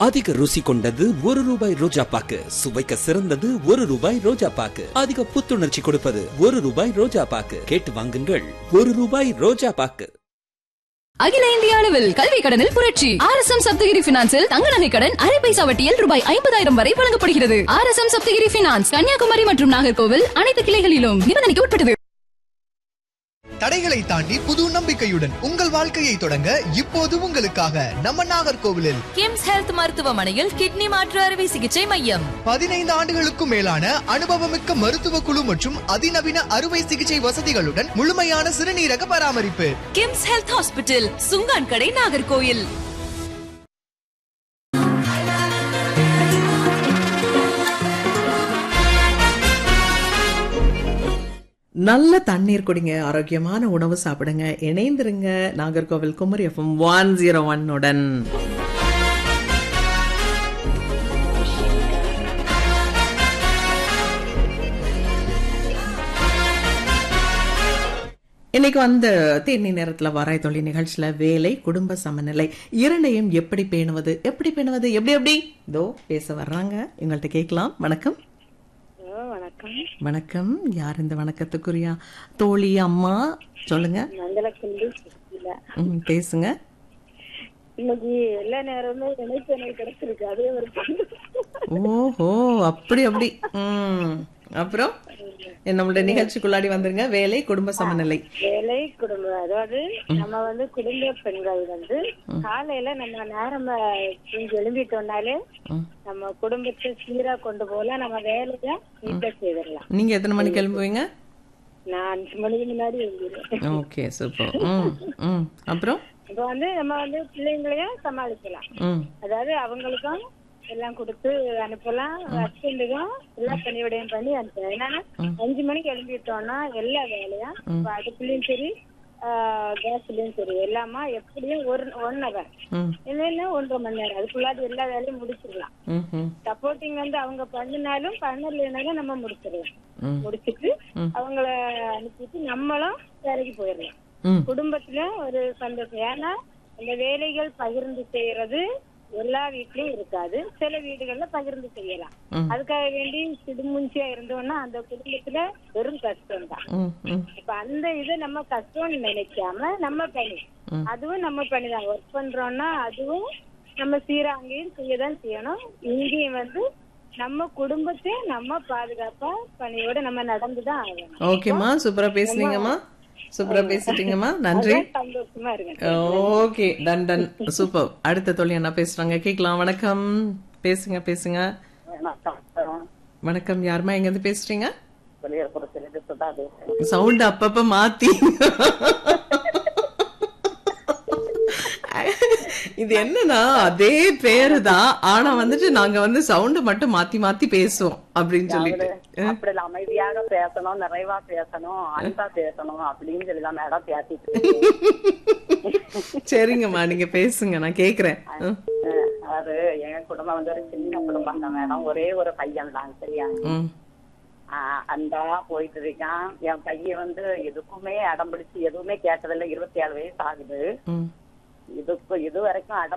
அதிக ருசி கொண்டது ஒரு ரூபாய் ரோஜா பாக்கு சுவைக்க சிறந்தது ஒரு ரூபாய் ரோஜா பாக்கு அதிக புத்துணர்ச்சி கொடுப்பது ஒரு ரூபாய் ரோஜா பாக்கு கேட்டு வாங்குங்கள் ஒரு ரூபாய் ரோஜா பாக்கு அகில இந்திய அளவில் கல்வி கடனில் புரட்சி ஆர் எஸ் எம் சப்தகிரி பினான்சில் தங்க நகை கடன் அரை பைசா வட்டியில் ரூபாய் ஐம்பதாயிரம் வரை வழங்கப்படுகிறது R S M Saptagiri finance Kanyakumari மற்றும் நாகர்கோவில் அனைத்து கிளைகளிலும் நிபந்தனைக்கு உட்பட்டது தடைகளை தாண்டி புது நம்பிக்கையுடன் உங்கள் வாழ்க்கையை தொடங்க இப்போது உங்களுக்காக நம்ம நாகர்கோவிலில் கிம்ஸ் ஹெல்த் மருத்துவமனையில் கிட்னி மாற்று அறுவை சிகிச்சை மையம் பதினைந்து ஆண்டுகளுக்கும் மேலான அனுபவமிக்க மருத்துவ குழு மற்றும் அதிநவீன அறுவை சிகிச்சை வசதிகளுடன் முழுமையான சிறுநீரக பராமரிப்பு கிம்ஸ் ஹெல்த் ஹாஸ்பிட்டல் சுங்கான் கடை நாகர்கோயில் நல்ல தண்ணீர் குடிங்க ஆரோக்கியமான உணவு சாப்பிடுங்க இணைந்திருங்க Nagercoil Kumari FM one zero ஒன்னுடன் இன்னைக்கு வந்து தேனி நேரத்துல வராய் தொழில் நிகழ்ச்சியில வேலை குடும்ப சமநிலை இரண்டையும் எப்படி பேணுவது எப்படி பேணுவது எப்படி எப்படி இதோ பேச வர்றாங்க எங்கள்கிட்ட கேட்கலாம் வணக்கம் வணக்கம் வணக்கம் யார் இந்த வணக்கத்துக்குரியா தோழி அம்மா சொல்லுங்க மங்களக்குண்டு சுசிலா ம், பேசுங்க இன்னைக்கு எல்லா நேரமும் இணைப்பு எனக்கு கிடைச்சிருக்கு அதே ஒரு ஓஹோ அப்படி அப்படி ம் அப்புறம் நம்மளுடைய நிகழ்ச்சிக்குள்ளாடி வந்துருங்க வேலை குடும்ப சமநிலை வேலை குடும்பம் அதாவது நம்ம வந்து குடும்ப பெண்கள் வந்து காலையில நம்ம நேரம் கொஞ்சம் எழும்பிட்டோம்னாலே நம்ம குடும்பத்தை சீரா கொண்டு போகலாம் நம்ம வேலையை வீட்டை செய்திடலாம் நீங்க எத்தனை மணிக்கு கிளம்புவீங்க நான் அஞ்சு மணிக்கு முன்னாடி எழுந்திருவேன் ஓகே சூப்பர் ம் ம் அப்புறம் இப்ப வந்து நம்ம வந்து பிள்ளைங்களையும் சமாளிக்கலாம் ம் அதாவது அவங்களுக்கும் எல்லாம் கொடுத்து அனுப்பலாம் ஹஸ்பண்டுக்கும் எல்லா பணியோடையும் பண்ணி அனுப்பலாம் என்னன்னா அஞ்சு மணிக்கு எழும்பிட்டோம்னா எல்லா வேலையும் இப்ப அடுப்புலயும் சரி கேஸ்லயும் சரி எல்லாமா எப்படியும் ஒரு ஒன் ஹவர் ம் இல்லைன்னா ஒன்றரை மணி நேரம் அதுக்குள்ளாடி எல்லா வேலையும் முடிச்சிடலாம் ம் ம் சப்போர்ட்டிங் வந்து அவங்க பண்ணினாலும் பண்ணலைனாலும் நம்ம முடிச்சிடலாம் ம். முடிச்சிட்டு அவங்கள அனுப்பிட்டு நம்மளும் வேலைக்கு போயிடலாம் ம் குடும்பத்துல ஒரு சந்தோஷம் ஏன்னா இந்த வேலைகள் பகிர்ந்து செய்யறது எல்லா வீட்லயும் இருக்காது சில வீடுகள்ல பகிர்ந்து செய்யலாம் ம். அதுக்காக வேண்டி சிடுமுஞ்சியா இருந்தோம்னா அந்த குடும்பத்துல வெறும் கஷ்டம் தான் ம் ம் இப்ப அந்த இதை நம்ம கஷ்டம்னு நினைக்காம நம்ம பணி அதுவும் நம்ம பணி தான் ஒர்க் பண்றோம்னா அதுவும் நம்ம சீரா அங்கேயும் செய்யதான் செய்யணும் இங்கேயும் வந்து நம்ம குடும்பத்தை நம்ம பாதுகாப்பா பணியோட நம்ம நடந்துதான் ஆகணும் ஓகேம்மா சூப்பரா பேசுனீங்கம்மா சூப்பரா பேசிட்டீங்கம்மா நன்றி அதான் சந்தோஷமா இருக்கு ஓகே டன் டன் சூப்பர் அடுத்த தொழில் என்ன பேசுறாங்க கேட்கலாம் வணக்கம் பேசுங்க பேசுங்க வணக்கம் யாருமா எங்க இருந்து பேசுறீங்க சவுண்ட் அப்பப்ப மாத்தி இது என்னன்னா அதே பேரு தான் ஆனா வந்துட்டு நாங்க வந்து சவுண்ட் மட்டும் மாத்தி மாத்தி பேசுவோம் அப்படின்னு சொல்லிட்டு அப்படி இல்ல அமைதியாக பேசணும் நிறைவா பேசணும் அன்பா பேசணும் அப்படின்னு சொல்லி தான் மேடம் பேசிட்டு சரிங்கம்மா நீங்க பேசுங்க நான் கேக்குறேன் ம், இருக்கேன். அது எங்க குடும்பம் வந்து ஒரு சின்ன குடும்பம் தான் மேடம் ஒரே ஒரு பையன் தான் சரியா ம் ஆஹ் அன்பா போயிட்டு இருக்கான் என் பையன் வந்து எதுக்குமே அடம் பிடிச்சு எதுவுமே கேட்டதில்லை இருபத்தி ஏழு வயசு ஆகுது ம் இதுக்கு இது வரைக்கும் அடம்